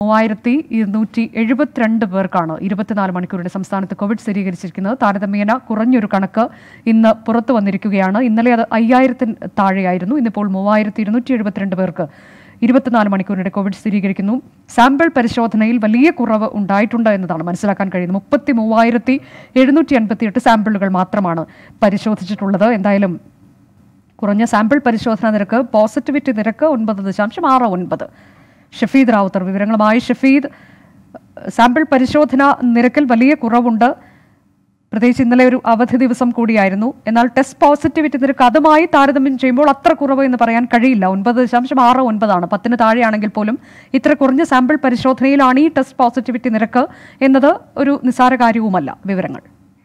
മൂവായിരത്തി ഇരുന്നൂറ്റി എഴുപത്തിരണ്ട് പേർക്കാണ് ഇരുപത്തിനാല് മണിക്കൂറിന്റെ സംസ്ഥാനത്ത് കോവിഡ് സ്ഥിരീകരിച്ചിരിക്കുന്നത് താരതമ്യേന കുറഞ്ഞൊരു കണക്ക് ഇന്ന് പുറത്തു വന്നിരിക്കുകയാണ് ഇന്നലെ അത് അയ്യായിരത്തിന് താഴെയായിരുന്നു ഇന്നിപ്പോൾ മൂവായിരത്തി ഇരുന്നൂറ്റി എഴുപത്തിരണ്ട് പേർക്ക് ഇരുപത്തിനാല് മണിക്കൂറിനിടെ കോവിഡ് സ്ഥിരീകരിക്കുന്നു സാമ്പിൾ പരിശോധനയിൽ വലിയ കുറവ് ഉണ്ടായിട്ടുണ്ട് എന്നതാണ് മനസ്സിലാക്കാൻ കഴിയുന്നത് മുപ്പത്തി മൂവായിരത്തി എഴുന്നൂറ്റി അൻപത്തി എട്ട് സാമ്പിളുകൾ മാത്രമാണ് പരിശോധിച്ചിട്ടുള്ളത് എന്തായാലും കുറഞ്ഞ സാമ്പിൾ പരിശോധനാ നിരക്ക് പോസിറ്റിവിറ്റി നിരക്ക് ഒൻപത് ദശാംശം ആറ് ഒൻപത് ഷഫീദ് റാവുത്തർ വിവരങ്ങളുമായി ഷഫീദ് സാമ്പിൾ പരിശോധന നിരക്കിൽ വലിയ കുറവുണ്ട് പ്രത്യേകിച്ച് ഇന്നലെ ഒരു അവധി ദിവസം കൂടിയായിരുന്നു എന്നാൽ ടെസ്റ്റ് പോസിറ്റിവിറ്റി നിരക്ക് അതുമായി താരതമ്യം ചെയ്യുമ്പോൾ അത്ര കുറവ് എന്ന് പറയാൻ കഴിയില്ല ഒൻപത് ദശാംശം ആറ് ഒൻപതാണ് പത്തിന് താഴെയാണെങ്കിൽ പോലും ഇത്ര കുറഞ്ഞ സാമ്പിൾ പരിശോധനയിലാണ് ഈ ടെസ്റ്റ് പോസിറ്റിവിറ്റി നിരക്ക് എന്നത് ഒരു നിസ്സാര കാര്യവുമല്ല വിവരങ്ങൾ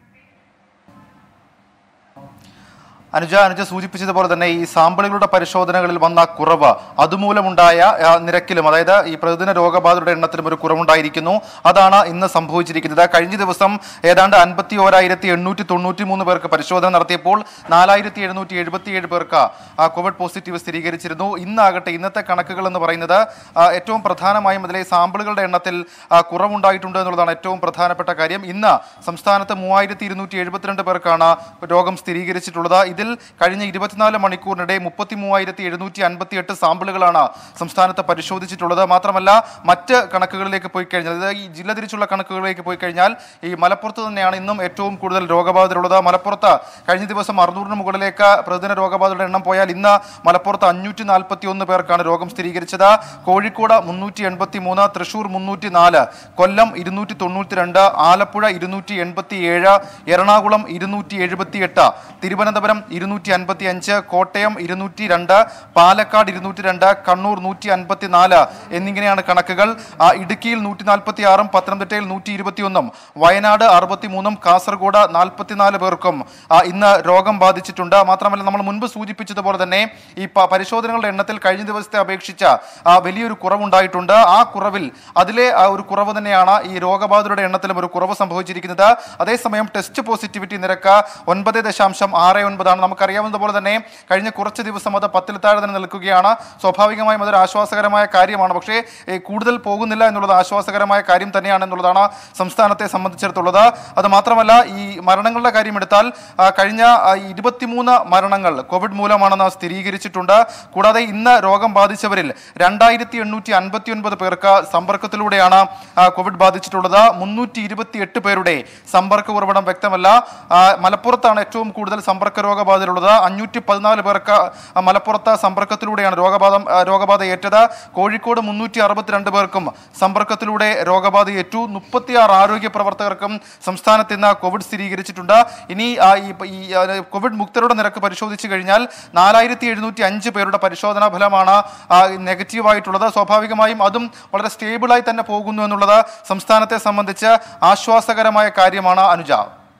അനുജ അനുജ സൂചിപ്പിച്ചതുപോലെ തന്നെ ഈ സാമ്പിളുകളുടെ പരിശോധനകളിൽ വന്ന കുറവ് അതുമൂലമുണ്ടായ ആ, നിരക്കിലും അതായത് ഈ പ്രതിദിന രോഗബാധയുടെ എണ്ണത്തിലും ഒരു കുറവുണ്ടായിരിക്കുന്നു അതാണ് ഇന്ന് സംഭവിച്ചിരിക്കുന്നത് കഴിഞ്ഞ ദിവസം ഏതാണ്ട് അൻപത്തി ഓരായിരത്തി എണ്ണൂറ്റി തൊണ്ണൂറ്റി മൂന്ന് പേർക്ക് പരിശോധന നടത്തിയപ്പോൾ നാലായിരത്തി എഴുന്നൂറ്റി എഴുപത്തിയേഴ് പേർക്ക് ആ, കോവിഡ് പോസിറ്റീവ് സ്ഥിരീകരിച്ചിരുന്നു ഇന്നാകട്ടെ ഇന്നത്തെ കണക്കുകൾ എന്ന് പറയുന്നത് ആ, ഏറ്റവും പ്രധാനമായും അതിലെ സാമ്പിളുകളുടെ എണ്ണത്തിൽ ആ, കുറവുണ്ടായിട്ടുണ്ട് എന്നുള്ളതാണ് ഏറ്റവും പ്രധാനപ്പെട്ട കാര്യം ഇന്ന് സംസ്ഥാനത്ത് മൂവായിരത്തി ഇരുന്നൂറ്റി എഴുപത്തിരണ്ട് പേർക്കാണ് രോഗം സ്ഥിരീകരിച്ചിട്ടുള്ളത് ഇതിൽ കഴിഞ്ഞ ഇരുപത്തിനാല് മണിക്കൂറിനിടെ മുപ്പത്തി മൂവായിരത്തി എഴുന്നൂറ്റി അൻപത്തി എട്ട് സാമ്പിളുകളാണ് സംസ്ഥാനത്ത് പരിശോധിച്ചിട്ടുള്ളത് മാത്രമല്ല മറ്റ് കണക്കുകളിലേക്ക് പോയി കഴിഞ്ഞാൽ അതായത് ഈ ജില്ല തിരിച്ചുള്ള കണക്കുകളിലേക്ക് പോയി കഴിഞ്ഞാൽ ഈ മലപ്പുറത്ത് തന്നെയാണ് ഇന്നും ഏറ്റവും കൂടുതൽ രോഗബാധിതരുള്ളത് മലപ്പുറത്ത് കഴിഞ്ഞ ദിവസം അറുന്നൂറിന് മുകളിലേക്ക് പ്രതിദിന രോഗബാധയുടെ എണ്ണം പോയാൽ ഇന്ന് മലപ്പുറത്ത് അഞ്ഞൂറ്റി നാൽപ്പത്തി ഒന്ന് പേർക്കാണ് രോഗം സ്ഥിരീകരിച്ചത് കോഴിക്കോട് മുന്നൂറ്റി എൺപത്തി മൂന്ന് തൃശൂർ മുന്നൂറ്റി നാല് കൊല്ലം ഇരുന്നൂറ്റി തൊണ്ണൂറ്റി രണ്ട് ആലപ്പുഴ ഇരുന്നൂറ്റി എൺപത്തി ഏഴ് എറണാകുളം ഇരുന്നൂറ്റി എഴുപത്തി എട്ട് തിരുവനന്തപുരം ഇരുന്നൂറ്റി അൻപത്തി അഞ്ച് കോട്ടയം ഇരുന്നൂറ്റി രണ്ട് പാലക്കാട് ഇരുന്നൂറ്റി രണ്ട് കണ്ണൂർ നൂറ്റി അൻപത്തി നാല് എന്നിങ്ങനെയാണ് കണക്കുകൾ ആ, ഇടുക്കിയിൽ നൂറ്റി നാൽപ്പത്തി ആറും പത്തനംതിട്ടയിൽ നൂറ്റി ഇരുപത്തിയൊന്നും വയനാട് അറുപത്തി മൂന്നും കാസർഗോഡ് നാൽപ്പത്തിനാല് പേർക്കും ആ, ഇന്ന് രോഗം ബാധിച്ചിട്ടുണ്ട് മാത്രമല്ല നമ്മൾ മുൻപ് സൂചിപ്പിച്ചതുപോലെ തന്നെ ഈ പ- പരിശോധനകളുടെ എണ്ണത്തിൽ കഴിഞ്ഞ ദിവസത്തെ അപേക്ഷിച്ച് ആ, വലിയൊരു കുറവുണ്ടായിട്ടുണ്ട് ആ കുറവിൽ അതിലെ ആ ഒരു കുറവ് തന്നെയാണ് ഈ രോഗബാധിതരുടെ എണ്ണത്തിലും ഒരു കുറവ് സംഭവിച്ചിരിക്കുന്നത് അതേസമയം ടെസ്റ്റ് പോസിറ്റിവിറ്റി നിരക്ക് ഒൻപത് ദശാംശം ആറ് ഒൻപതാണ് നമുക്കറിയാവുന്നതുപോലെ തന്നെ കഴിഞ്ഞ കുറച്ച് ദിവസം അത് പത്തിൽ താഴെ തന്നെ നിൽക്കുകയാണ് സ്വാഭാവികമായും അതൊരു ആശ്വാസകരമായ കാര്യമാണ് പക്ഷേ ഏ, കൂടുതൽ പോകുന്നില്ല എന്നുള്ളത് ആശ്വാസകരമായ കാര്യം തന്നെയാണ് എന്നുള്ളതാണ് സംസ്ഥാനത്തെ സംബന്ധിച്ചിടത്തുള്ളത് അത് മാത്രമല്ല ഈ മരണങ്ങളുടെ കാര്യം എടുത്താൽ ആ, കഴിഞ്ഞ ആ, ഇരുപത്തിമൂന്ന് മരണങ്ങൾ കോവിഡ് മൂലമാണെന്ന് സ്ഥിരീകരിച്ചിട്ടുണ്ട് കൂടാതെ ഇന്ന് രോഗം ബാധിച്ചവരിൽ രണ്ടായിരത്തി എണ്ണൂറ്റി അൻപത്തി ഒൻപത് പേർക്ക് സമ്പർക്കത്തിലൂടെയാണ് ആ, കോവിഡ് ബാധിച്ചിട്ടുള്ളത് മുന്നൂറ്റി ഇരുപത്തി എട്ട് പേരുടെ സമ്പർക്ക ഉറവിടം വ്യക്തമല്ല ആ, മലപ്പുറത്താണ് ഏറ്റവും കൂടുതൽ സമ്പർക്ക രോഗബാധയിലുള്ളത് അഞ്ഞൂറ്റി പതിനാല് പേർക്ക് ആ, മലപ്പുറത്ത് സമ്പർക്കത്തിലൂടെയാണ് രോഗബാധം ആ, രോഗബാധ ഏറ്റത് കോഴിക്കോട് മുന്നൂറ്റി അറുപത്തിരണ്ട് പേർക്കും സമ്പർക്കത്തിലൂടെ രോഗബാധ ഏറ്റു മുപ്പത്തിയാറ് ആരോഗ്യ പ്രവർത്തകർക്കും സംസ്ഥാനത്ത് ഇന്ന് കോവിഡ് സ്ഥിരീകരിച്ചിട്ടുണ്ട് ഇനി ആ, ഈ ഈ ആ, കോവിഡ് മുക്തരുടെ നിരക്ക് പരിശോധിച്ചു കഴിഞ്ഞാൽ നാലായിരത്തി എഴുന്നൂറ്റി അഞ്ച് പേരുടെ പരിശോധനാ ഫലമാണ് ആ, നെഗറ്റീവായിട്ടുള്ളത് സ്വാഭാവികമായും അതും വളരെ സ്റ്റേബിളായി തന്നെ പോകുന്നു എന്നുള്ളത് സംസ്ഥാനത്തെ സംബന്ധിച്ച് ആശ്വാസകരമായ കാര്യമാണ് അനുജ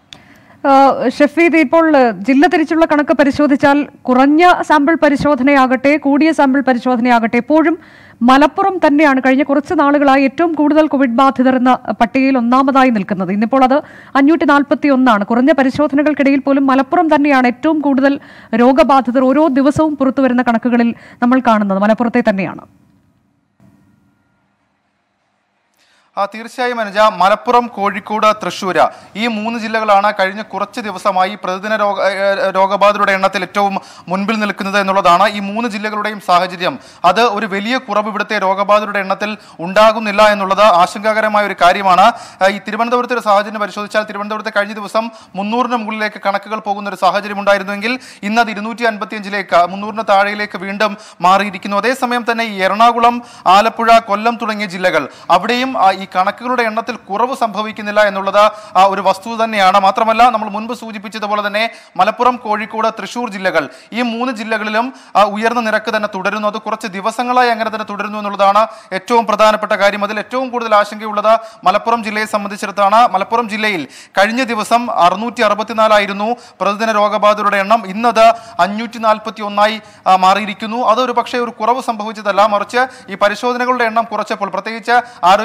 ആ, ഷഫീദ് ഇപ്പോൾ ആ, ജില്ല തിരിച്ചുള്ള കണക്ക് പരിശോധിച്ചാൽ കുറഞ്ഞ സാമ്പിൾ പരിശോധനയാകട്ടെ കൂടിയ സാമ്പിൾ പരിശോധനയാകട്ടെ എപ്പോഴും മലപ്പുറം തന്നെയാണ് കഴിഞ്ഞ കുറച്ച് നാളുകളായി ഏറ്റവും കൂടുതൽ കോവിഡ് ബാധിതർ എന്ന പട്ടികയിൽ ഒന്നാമതായി നിൽക്കുന്നത് ഇന്നിപ്പോൾ അത് അഞ്ഞൂറ്റി നാൽപ്പത്തി ഒന്നാണ് കുറഞ്ഞ പരിശോധനകൾക്കിടയിൽ പോലും മലപ്പുറം തന്നെയാണ് ഏറ്റവും കൂടുതൽ രോഗബാധിതർ ഓരോ ദിവസവും പുറത്തു വരുന്ന കണക്കുകളിൽ നമ്മൾ കാണുന്നത് മലപ്പുറത്തെ തന്നെയാണ് ആ തീർച്ചയായും അനുജ മലപ്പുറം കോഴിക്കോട് തൃശ്ശൂർ ഈ മൂന്ന് ജില്ലകളാണ് കഴിഞ്ഞ കുറച്ച് ദിവസമായി പ്രതിദിന രോഗ ഏഹ് രോഗബാധിതരുടെ എണ്ണത്തിൽ ഏറ്റവും മുൻപിൽ നിൽക്കുന്നത് എന്നുള്ളതാണ് ഈ മൂന്ന് ജില്ലകളുടെയും സാഹചര്യം അത് ഒരു വലിയ കുറവ് ഇവിടുത്തെ രോഗബാധിതരുടെ എണ്ണത്തിൽ ഉണ്ടാകുന്നില്ല എന്നുള്ളത് ആശങ്കാകരമായ ഒരു കാര്യമാണ് ആ, ഈ തിരുവനന്തപുരത്തെ ഒരു സാഹചര്യം പരിശോധിച്ചാൽ തിരുവനന്തപുരത്തെ കഴിഞ്ഞ ദിവസം മുന്നൂറിന് മുകളിലേക്ക് കണക്കുകൾ പോകുന്ന ഒരു സാഹചര്യം ഉണ്ടായിരുന്നുവെങ്കിൽ ഇന്ന് അത് ഇരുന്നൂറ്റി അൻപത്തിയഞ്ചിലേക്ക് മുന്നൂറിന് താഴെയിലേക്ക് വീണ്ടും മാറിയിരിക്കുന്നു അതേസമയം തന്നെ ഈ എറണാകുളം ആലപ്പുഴ കൊല്ലം തുടങ്ങിയ ജില്ലകൾ അവിടെയും ആ, ഈ കണക്കുകളുടെ എണ്ണത്തിൽ കുറവ് സംഭവിക്കുന്നില്ല എന്നുള്ളത് ആ, ഒരു വസ്തുത തന്നെയാണ് മാത്രമല്ല നമ്മൾ മുൻപ് സൂചിപ്പിച്ചതുപോലെ തന്നെ മലപ്പുറം കോഴിക്കോട് തൃശൂർ ജില്ലകൾ ഈ മൂന്ന് ജില്ലകളിലും ആ, ഉയർന്ന നിരക്ക് തന്നെ തുടരുന്നു അത് കുറച്ച് ദിവസങ്ങളായി അങ്ങനെ തന്നെ തുടരുന്നു എന്നുള്ളതാണ് ഏറ്റവും പ്രധാനപ്പെട്ട കാര്യം അതിൽ ഏറ്റവും കൂടുതൽ ആശങ്കയുള്ളത് മലപ്പുറം ജില്ലയെ സംബന്ധിച്ചിടത്താണ് മലപ്പുറം ജില്ലയിൽ കഴിഞ്ഞ ദിവസം അറുന്നൂറ്റി അറുപത്തിനാലായിരുന്നു പ്രതിദിന രോഗബാധിതരുടെ എണ്ണം ഇന്നത് അഞ്ഞൂറ്റി നാൽപ്പത്തി ഒന്നായി ആ, മാറിയിരിക്കുന്നു അതൊരു പക്ഷേ ഒരു കുറവ് സംഭവിച്ചതല്ല മറിച്ച് ഈ പരിശോധനകളുടെ എണ്ണം കുറച്ചപ്പോൾ പ്രത്യേകിച്ച് ആരോഗ്യവകുപ്പിന്റെ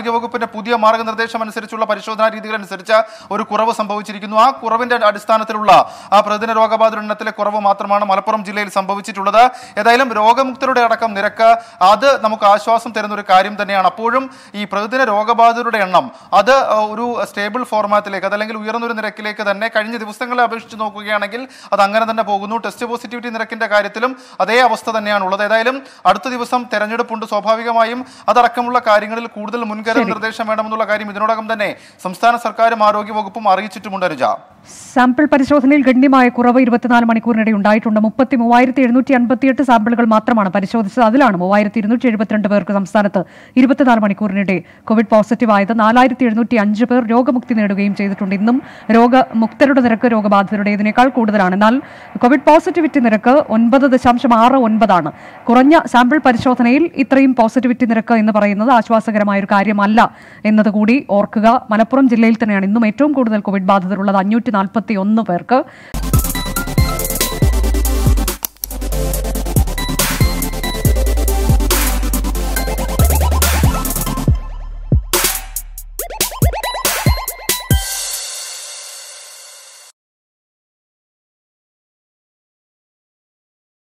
ഡിജിയുടെ പുതിയ മാർഗനിർദ്ദേശം അനുസരിച്ചുള്ള പരിശോധനാ രീതികൾ അനുസരിച്ച് ഒരു കുറവ് സംഭവിച്ചിരിക്കുന്നു ആ കുറവിന്റെ അടിസ്ഥാനത്തിലുള്ള ആ പ്രതിദിന രോഗബാധിത എണ്ണത്തിലെ കുറവ് മാത്രമാണ് മലപ്പുറം ജില്ലയിൽ സംഭവിച്ചിട്ടുള്ളത് ഏതായാലും രോഗമുക്തരുടെ അടക്കം നിരക്ക് അത് നമുക്ക് ആശ്വാസം തരുന്ന ഒരു കാര്യം തന്നെയാണ് അപ്പോഴും ഈ പ്രതിദിന രോഗബാധിതരുടെ എണ്ണം അത് ആ, ഒരു സ്റ്റേബിൾ ഫോർമാറ്റിലേക്ക് അതല്ലെങ്കിൽ ഉയർന്നൊരു നിരക്കിലേക്ക് തന്നെ കഴിഞ്ഞ ദിവസങ്ങളെ അപേക്ഷിച്ച് നോക്കുകയാണെങ്കിൽ അത് അങ്ങനെ തന്നെ പോകുന്നു ടെസ്റ്റ് പോസിറ്റിവിറ്റി നിരക്കിന്റെ കാര്യത്തിലും അതേ അവസ്ഥ തന്നെയാണ് ഉള്ളത് ഏതായാലും അടുത്ത ദിവസം തെരഞ്ഞെടുപ്പുണ്ട് സ്വാഭാവികമായും അതടക്കമുള്ള കാര്യങ്ങളിൽ കൂടുതൽ മുൻകരുതൽ നിർദ്ദേശം വേണമെന്നുള്ള കാര്യം ഇതിനോടകം തന്നെ സംസ്ഥാന സർക്കാരും ആരോഗ്യവകുപ്പും അറിയിച്ചിട്ടുമുണ്ട് അനുജ സാമ്പിൾ പരിശോധനയിൽ ഗണ്യമായ കുറവ് ഇരുപത്തിനാല് മണിക്കൂറിനിടെ ഉണ്ടായിട്ടുണ്ട് മുപ്പത്തി മൂവായിരത്തി എഴുന്നൂറ്റി അൻപത്തിയെട്ട് സാമ്പിളുകൾ മാത്രമാണ് പരിശോധിച്ചത് അതിലാണ് മൂവായിരത്തി ഇരുന്നൂറ്റി എഴുപത്തിരണ്ട് പേർക്ക് സംസ്ഥാനത്ത് ഇരുപത്തിനാല് മണിക്കൂറിനിടെ കോവിഡ് പോസിറ്റീവ് ആയത് നാലായിരത്തി എഴുന്നൂറ്റി അഞ്ച് പേർ രോഗമുക്തി നേടുകയും ചെയ്തിട്ടുണ്ട് ഇന്നും രോഗമുക്തരുടെ നിരക്ക് രോഗബാധിതരുടേതിനേക്കാൾ കൂടുതലാണ് എന്നാൽ കോവിഡ് പോസിറ്റിവിറ്റി നിരക്ക് ഒൻപത് ദശാംശം ആറ് ഒൻപതാണ് കുറഞ്ഞ സാമ്പിൾ പരിശോധനയിൽ ഇത്രയും പോസിറ്റിവിറ്റി നിരക്ക് എന്ന് പറയുന്നത് ആശ്വാസകരമായ ഒരു കാര്യമല്ല എന്നതുകൂടി ഓർക്കുക മലപ്പുറം ജില്ലയിൽ തന്നെയാണ് ഇന്നും ഏറ്റവും കൂടുതൽ കോവിഡ് ബാധിതരുള്ളത് അഞ്ഞൂറ്റി നാൽപ്പത്തി ഒന്ന് പേർക്ക്